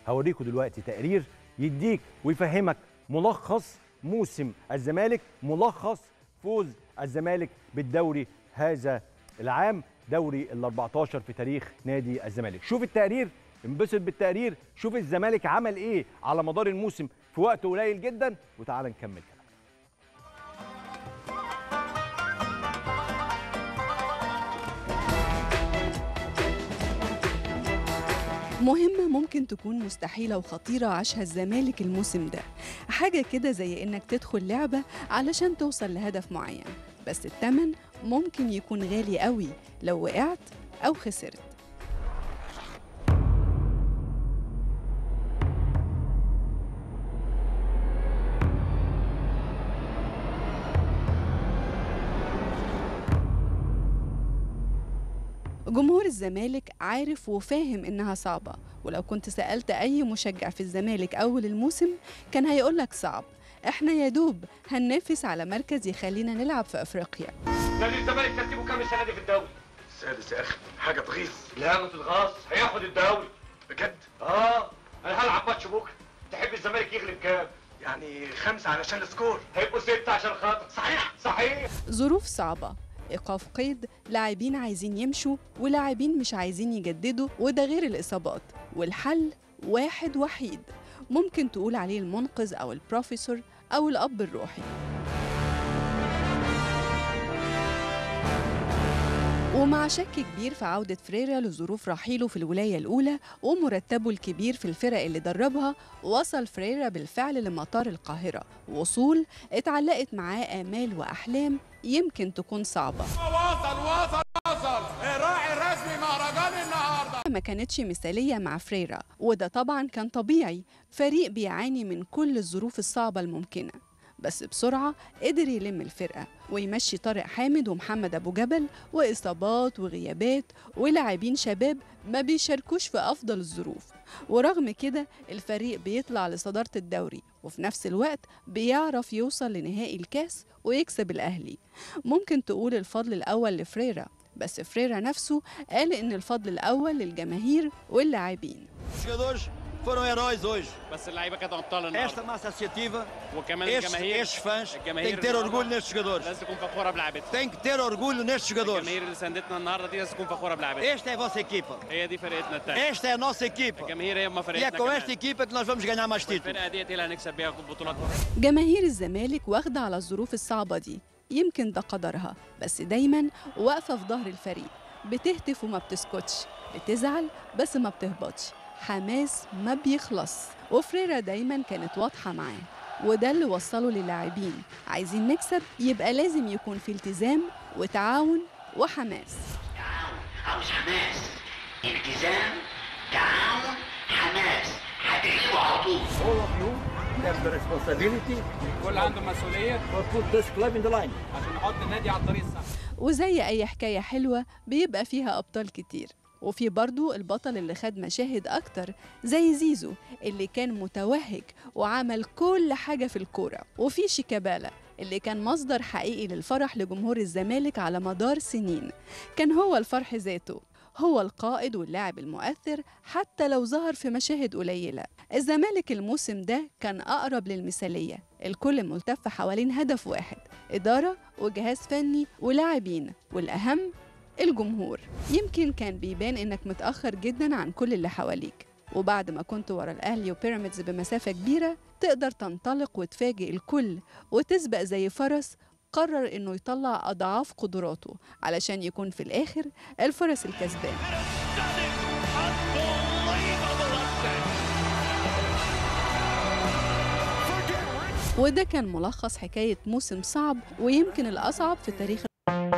هوريكم دلوقتي تقرير يديك ويفهمك ملخص موسم الزمالك ملخص فوز الزمالك بالدوري هذا العام دوري ال 14 في تاريخ نادي الزمالك شوف التقرير انبسط بالتقرير شوف الزمالك عمل ايه على مدار الموسم في وقت قليل جدا وتعالى نكمل كلام مهمة ممكن تكون مستحيلة وخطيرة عاشها الزمالك الموسم ده حاجة كده زي إنك تدخل لعبة علشان توصل لهدف معين بس التمن ممكن يكون غالي قوي لو وقعت أو خسرت جمهور الزمالك عارف وفاهم إنها صعبة ولو كنت سألت أي مشجع في الزمالك أول الموسم كان هيقولك صعب إحنا يا دوب هننافس على مركز يخلينا نلعب في أفريقيا نادي الزمالك ترتيبه كام السنه دي في الدوري؟ السادس يا اخي حاجه تغيظ لا ما تتغاص هياخد الدوري بجد اه انا هلعب ماتش بكره تحب الزمالك يغلب كام؟ يعني خمسه علشان السكور هيبقوا ستة عشان خاطر صحيح صحيح ظروف صعبة إيقاف قيد لاعبين عايزين يمشوا ولاعبين مش عايزين يجددوا وده غير الإصابات والحل واحد وحيد ممكن تقول عليه المنقذ أو البروفيسور أو الأب الروحي ومع شك كبير في عودة فريرا لظروف رحيله في الولاية الأولى ومرتبه الكبير في الفرق اللي دربها وصل فريرا بالفعل لمطار القاهرة وصول اتعلقت معاه آمال وأحلام يمكن تكون صعبة وصل وصل وصل الراعي الرسمي مهرجان النهارده ما كانتش مثالية مع فريرا وده طبعا كان طبيعي فريق بيعاني من كل الظروف الصعبة الممكنة بس بسرعة قدر يلم الفرقة ويمشي طارق حامد ومحمد أبو جبل وإصابات وغيابات ولاعبين شباب ما بيشاركوش في أفضل الظروف ورغم كده الفريق بيطلع لصدارة الدوري وفي نفس الوقت بيعرف يوصل لنهائي الكاس ويكسب الأهلي ممكن تقول الفضل الأول لفريرا بس فريرا نفسه قال إن الفضل الأول للجماهير واللاعبين Os jogadores foram heróis hoje. بس اللعيبه كانت ابطال النهارده Esta massa associativa, وكمان estes, الجماهير estes fãs, têm الجماهير que ter orgulho النهاردة nestes jogadores. لازم تكون فخوره بلعبتها Tem que ter orgulho nestes jogadores. الجماهير اللي ساندتنا النهارده دي لازم تكون فخوره بلعبتها Esta é a vossa equipa. هي دي فرقتنا الثانيه Esta é a nossa equipa. الجماهير هي ما E é فرقتنا com esta كمان equipa que nós vamos ganhar mais títulos. الفرقه ديت هي اللي هنكسب بيها بطولات جماهير الزمالك واخدة على الظروف الصعبة دي يمكن ده قدرها بس دايما واقفة في ظهر الفريق بتهتف وما بتسكتش بتزعل بس ما بتهبطش حماس ما بيخلص وفريرا دايما كانت واضحة معاه وده اللي وصله للاعبين عايزين نكسب يبقى لازم يكون في التزام وتعاون وحماس عاوز حماس التزام تعاون حماس هتغلبوا على طول all of you have the responsibility كل عنده مسؤوليه to put this club in the line. عشان نحط النادي على الطريق الصح وزي أي حكاية حلوة بيبقى فيها أبطال كتير وفي برضو البطل اللي خد مشاهد أكتر زي زيزو اللي كان متوهج وعمل كل حاجة في الكورة وفي شيكابالا اللي كان مصدر حقيقي للفرح لجمهور الزمالك على مدار سنين كان هو الفرح ذاته هو القائد واللاعب المؤثر حتى لو ظهر في مشاهد قليلة الزمالك الموسم ده كان أقرب للمثالية الكل ملتف حوالين هدف واحد إدارة وجهاز فني ولاعبين والأهم الجمهور يمكن كان بيبان إنك متأخر جدا عن كل اللي حواليك وبعد ما كنت ورا الأهلي وبيراميدز بمسافة كبيرة تقدر تنطلق وتفاجئ الكل وتسبق زي فرس قرر إنه يطلع أضعاف قدراته علشان يكون في الآخر الفرس الكسبان وده كان ملخص حكاية موسم صعب ويمكن الأصعب في تاريخ